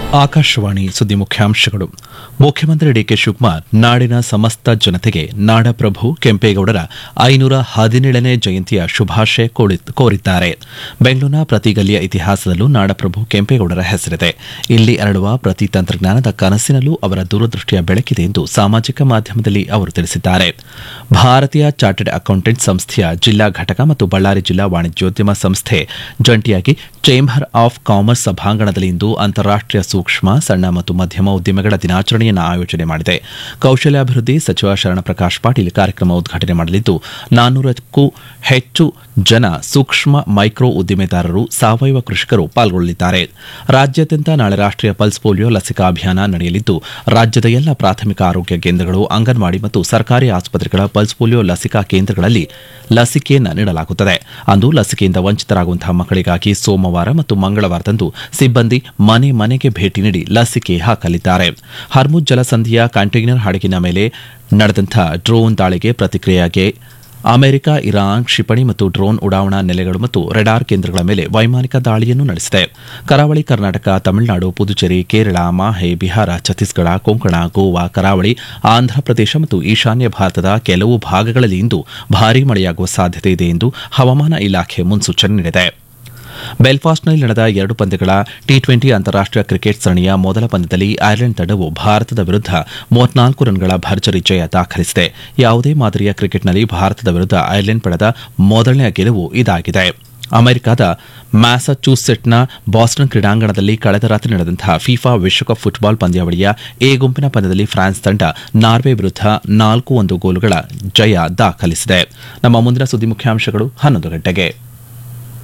ಆಕಾಶವಾಣಿ ಸುದ್ದಿ ಮುಖ್ಯಾಂಶಗಳು ಮುಖ್ಯಮಂತ್ರಿ ಡಿಕೆ ಶಿವಕುಮಾರ್ ನಾಡಿನ ಸಮಸ್ತ ಜನತೆಗೆ ನಾಡಪ್ರಭು ಕೆಂಪೇಗೌಡರ ಐನೂರ ಹದಿನೇಳನೇ ಜಯಂತಿಯ ಶುಭಾಶಯ ಕೋಳಿ- ಕೋರಿದ್ದಾರೆ ಬೆಂಗಳೂರಿನ ಪ್ರತಿ ಗಲ್ಲಿಯ ಇತಿಹಾಸದಲ್ಲೂ ನಾಡಪ್ರಭು ಕೆಂಪೇಗೌಡರ ಹೆಸರಿದೆ ಇಲ್ಲಿ ಅರಳುವ ಪ್ರತಿ ತಂತ್ರಜ್ಞಾನದ ಕನಸಿನಲ್ಲೂ ಅವರ ದೂರದೃಷ್ಟಿಯ ಬೆಳಕಿದೆ ಎಂದು ಸಾಮಾಜಿಕ ಮಾಧ್ಯಮದಲ್ಲಿ ಅವರು ತಿಳಿಸಿದ್ದಾರೆ ಭಾರತೀಯ ಚಾರ್ಟರ್ಡ್ ಅಕೌಂಟೆಂಟ್ ಸಂಸ್ಥೆಯ ಜಿಲ್ಲಾ ಘಟಕ ಮತ್ತು ಬಳ್ಳಾರಿ ಜಿಲ್ಲಾ ವಾಣಿಜ್ಯೋದ್ಯಮ ಸಂಸ್ಥೆ ಜಂಟಿಯಾಗಿ ಚೇಂಬರ್ ಆಫ್ ಕಾಮರ್ಸ್ ಸಭಾಂಗಣದಲ್ಲಿ ಇಂದು ಅಂತಾರಾಷ್ಟೀಯ ಸೂಕ್ಷ್ಮ ಸಣ್ಣ ಮತ್ತು ಮಧ್ಯಮ ಉದ್ಯಮಗಳ ದಿನಾಚರಣೆಯನ್ನು ಆಯೋಜನೆ ಮಾಡಿದೆ ಕೌಶಲ್ಯಾಭಿವೃದ್ಧಿ ಸಚಿವ ಶರಣಪ್ರಕಾಶ್ ಪಾಟೀಲ್ ಕಾರ್ಯಕ್ರಮ ಉದ್ಘಾಟನೆ ಮಾಡಲಿದ್ದು ನಾನ್ನೂರಕ್ಕೂ ಹೆಚ್ಚು ಜನ ಸೂಕ್ಷ್ಮ ಮೈಕ್ರೋ ಉದ್ದಿಮೆದಾರರು ಸಾವಯವ ಕೃಷಿಕರು ಪಾಲ್ಗೊಳ್ಳಲಿದ್ದಾರೆ ರಾಜ್ಯಾದ್ಯಂತ ನಾಳೆ ರಾಷ್ಟೀಯ ಪಲ್ಸ್ ಪೋಲಿಯೋ ಲಸಿಕಾ ಅಭಿಯಾನ ನಡೆಯಲಿದ್ದು ರಾಜ್ಯದ ಎಲ್ಲ ಪ್ರಾಥಮಿಕ ಆರೋಗ್ಯ ಕೇಂದ್ರಗಳು ಅಂಗನವಾಡಿ ಮತ್ತು ಸರ್ಕಾರಿ ಆಸ್ಪತ್ರೆಗಳ ಪಲ್ಸ್ ಪೋಲಿಯೋ ಲಸಿಕಾ ಕೇಂದ್ರಗಳಲ್ಲಿ ಲಸಿಕೆಯನ್ನು ನೀಡಲಾಗುತ್ತದೆ ಅಂದು ಲಸಿಕೆಯಿಂದ ವಂಚಿತರಾಗುವಂತಹ ಮಕ್ಕಳಿಗಾಗಿ ಸೋಮವಾರ ಮತ್ತು ಮಂಗಳವಾರದಂದು ಸಿಬ್ಬಂದಿ ಮನೆ ಮನೆಗೆ ಭೇಟಿ ನೀಡಿ ಲಸಿಕೆ ಹಾಕಲಿದ್ದಾರೆ ಹರ್ಮುಜ್ ಜಲಸಂಧಿಯ ಕಂಟೈನರ್ ಹಡಗಿನ ಮೇಲೆ ನಡೆದಂತಹ ಡ್ರೋನ್ ದಾಳಿಗೆ ಪ್ರತಿಕ್ರಿಯೆಯಾಗಿ ಅಮೆರಿಕ ಇರಾನ್ ಕ್ಷಿಪಣಿ ಮತ್ತು ಡ್ರೋನ್ ಉಡಾವಣಾ ನೆಲೆಗಳು ಮತ್ತು ರೆಡಾರ್ ಕೇಂದ್ರಗಳ ಮೇಲೆ ವೈಮಾನಿಕ ದಾಳಿಯನ್ನು ನಡೆಸಿದೆ ಕರಾವಳಿ ಕರ್ನಾಟಕ ತಮಿಳುನಾಡು ಪುದುಚೇರಿ ಕೇರಳ ಮಾಹೆ ಬಿಹಾರ ಛತ್ತೀಸ್ಗಢ ಕೊಂಕಣ ಗೋವಾ ಕರಾವಳಿ ಆಂಧ್ರಪ್ರದೇಶ ಮತ್ತು ಈಶಾನ್ಯ ಭಾರತದ ಕೆಲವು ಭಾಗಗಳಲ್ಲಿ ಇಂದು ಭಾರೀ ಮಳೆಯಾಗುವ ಸಾಧ್ಯತೆ ಇದೆ ಎಂದು ಹವಾಮಾನ ಇಲಾಖೆ ಮುನ್ಸೂಚನೆ ನೀಡಿದೆ ಬೆಲ್ಫಾಸ್ಟ್ನಲ್ಲಿ ನಡೆದ ಎರಡು ಪಂದ್ಯಗಳ ಟಿ ಟ್ವೆಂಟಿ ಅಂತಾರಾಷ್ಟೀಯ ಕ್ರಿಕೆಟ್ ಸರಣಿಯ ಮೊದಲ ಪಂದ್ಯದಲ್ಲಿ ಐರ್ಲೆಂಡ್ ತಂಡವು ಭಾರತದ ವಿರುದ್ಧ ಮೂವತ್ನಾಲ್ಕು ರನ್ಗಳ ಭರ್ಜರಿ ಜಯ ದಾಖಲಿಸಿದೆ ಯಾವುದೇ ಮಾದರಿಯ ಕ್ರಿಕೆಟ್ನಲ್ಲಿ ಭಾರತದ ವಿರುದ್ಧ ಐರ್ಲೆಂಡ್ ಪಡೆದ ಮೊದಲನೆಯ ಗೆಲುವು ಇದಾಗಿದೆ ಅಮೆರಿಕದ ಮ್ಯಾಸಚ್ಯೂಸೆಟ್ಸ್ನ ಬಾಸ್ಟನ್ ಕ್ರೀಡಾಂಗಣದಲ್ಲಿ ಕಳೆದ ರಾತ್ರಿ ನಡೆದಂತಹ ಫಿಫಾ ವಿಶ್ವಕಪ್ ಫುಟ್ಬಾಲ್ ಪಂದ್ಯಾವಳಿಯ ಎ ಗುಂಪಿನ ಪಂದ್ಯದಲ್ಲಿ ಫ್ರಾನ್ಸ್ ತಂಡ ನಾರ್ವೆ ವಿರುದ್ಧ ನಾಲ್ಕು ಒಂದು ಗೋಲುಗಳ ಜಯ ದಾಖಲಿಸಿದೆ ನಮ್ಮ ಮುಂದಿನ ಸುದ್ದಿ ಮುಖ್ಯಾಂಶಗಳು ಹನ್ನೊಂದು ಗಂಟೆಗೆ